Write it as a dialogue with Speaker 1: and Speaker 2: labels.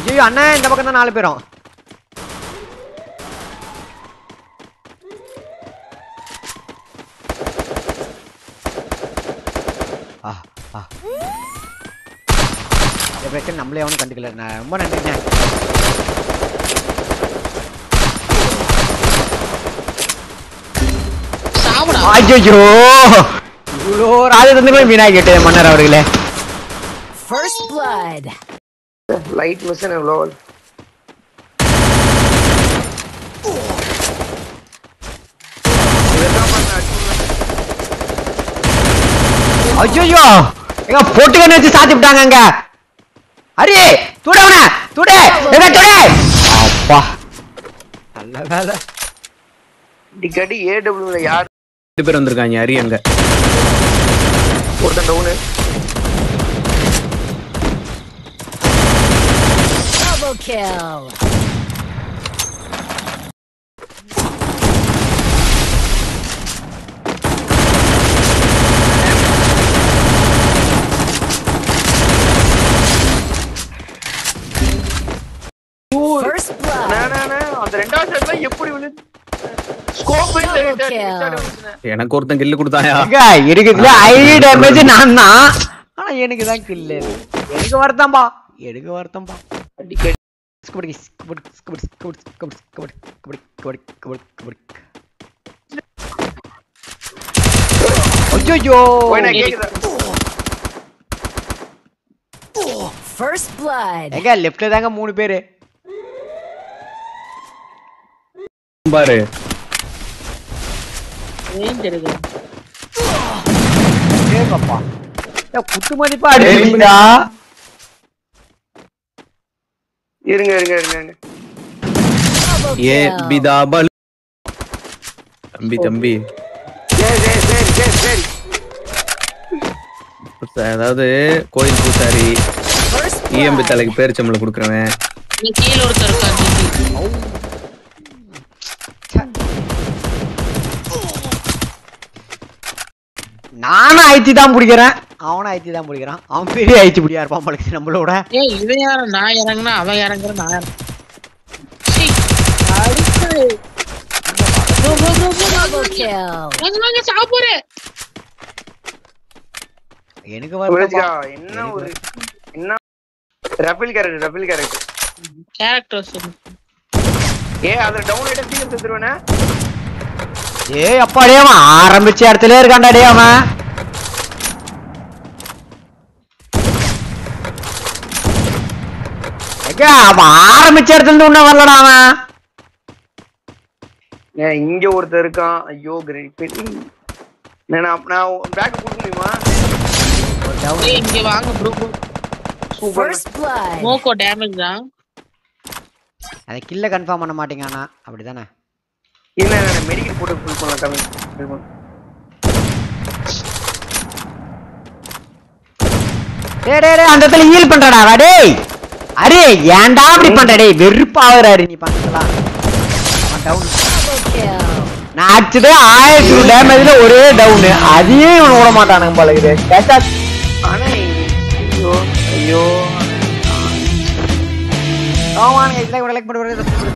Speaker 1: ஐயோ அண்ணன் இந்த பக்கம் தான் நாலு பேரும் ஆ ஆ இந்த பிரச்சனை நம்மளே அவனும் கண்டுக்கல நான் ரொம்ப நன்றிண்ணே
Speaker 2: சாப்பிடா
Speaker 1: ஐயோ இவ்வளோ ராஜதந்திரங்களும் வீணாக கேட்டேன் மன்னர் அவர்களே
Speaker 3: First blood.
Speaker 4: லைட் மிஷன் எவ்வளோ
Speaker 1: ஐயோ எங்க பொட்டுக்கண்ணு வச்சு சாத்தி விட்டாங்க அங்க அரி துடவன துடே எங்க துடே அப்பா நல்ல வேலை
Speaker 4: அடிக்கடி ஏடபிள்யூல யார்
Speaker 5: ரெண்டு பேர் வந்திருக்காங்க அரி அங்க
Speaker 4: ஒருத்தன் down
Speaker 3: Double kill. First blood.
Speaker 4: அந்த ரெண்டாவது ஷாட்ல எப்படி விழுந்து ஸ்கோப்
Speaker 3: Double kill.
Speaker 5: எனக்கு ஒருத்தன் கில்லு கொடுத்தாயா
Speaker 1: எங்க இருக்குதுல ஐ டேமேஜ் நான் தான் ஆனா எனக்கு தான் கில்ல எனக்கு வருத்தம்பா எனக்கு வருத்தம்பா
Speaker 4: அடிக்கடி
Speaker 1: கபடி கபடி கபடி கபடி கபடி கபடி கபடி கபடி கபடி கபடி ஐயோ
Speaker 4: போய் நான் கேக்குதா
Speaker 3: First blood.
Speaker 1: எங்க லெஃப்ட்ல தாங்க மூணு பேரு
Speaker 5: பாரு
Speaker 2: ஏன் தெரியுது
Speaker 1: ஏங்கப்பா ஏய், குத்து மதிப்பா அடிச்சீங்களா
Speaker 4: இருங்க இருங்க இருங்க இருங்க
Speaker 3: Double
Speaker 5: ஏ
Speaker 3: kill.
Speaker 5: பிதாபல் தம்பி தம்பி
Speaker 4: சரி சரி சரி சரி சரி
Speaker 5: அதாவது கோயில் பூசாரி
Speaker 3: First
Speaker 5: ஈஎம்பி
Speaker 3: blood.
Speaker 5: தலைக்கு பேரிச்சம்பளம் கொடுக்குறவன்
Speaker 2: நீ கீழே ஒருத்தர் இருக்கான்
Speaker 1: நானும் ஐத்தி தான் பிடிக்கிறேன் அவனும் ஐத்தி தான் பிடிக்கிறான் அவன் பெரிய ஐத்தி பிடியா இருப்பான் பழக்கு நம்மளோட
Speaker 2: ஏய் இவன் யார நான் இறங்குனா அவன் இறங்குற நான் இறங்குறேன். சீ, அடுத்து. bro, bro, bro, bro,
Speaker 3: Double kill.
Speaker 2: வாங்க, வாங்க, சாப்பிடு.
Speaker 1: எனக்கு
Speaker 4: விழுந்துச்சா?
Speaker 1: வருத்தம்பா
Speaker 4: என்ன ஒரு என்ன ரஃபில் கேரக்டர் ரஃபில் கேரக்டர்
Speaker 2: Characters சொல்லு.
Speaker 4: ஏ அதுல டவுன் ஆயிட்டா சீக்கிரம் செத்துருவேனே
Speaker 1: ஏய் அப்பாடே அவன் ஆரம்பிச்ச இடத்துல இருக்கான்டா டே அவன் ஏக்கா, அவன் ஆரம்பிச்ச இடத்துல இருந்து இன்னும் வரலடா அவன்
Speaker 4: ஏன் இங்க ஒருத்தர் இருக்கான் ஐயோ கிரேட் நான் நான் பேக் கொடுக்க முடியுமா
Speaker 2: ஏய், இங்க வாங்க bro, bro.
Speaker 4: Super
Speaker 3: First blood.
Speaker 2: மோக்கோ damage தான்.
Speaker 1: அதை கில்ல கன்ஃபார்ம் பண்ண மாட்டேங்கானா அப்படிதானே
Speaker 4: என்ன மெடிக்கல் போட்டு ஃபுல் பண்ணலாம் கம்மி
Speaker 1: டேய் டேய் டேய் அந்த இடத்துல ஹீல் பண்றடா அவன் டேய் அரே ஏன்டா அப்படி பண்ற டேய் வெறுப்பாகுறாரு நீ பண்ணலாம் அவன் டவுன்
Speaker 3: Double kill.
Speaker 1: நான் அடிச்சதே ஆயிரத்தி டேமேஜ்ல ஒரே டவுன் அதையும் இவன் விட மாட்டானுங்க போல இது கேட்டா
Speaker 4: ஆனா ஐயோ ஐயோ
Speaker 1: ஆமாங்க இதுல லைக் பண்ணுறது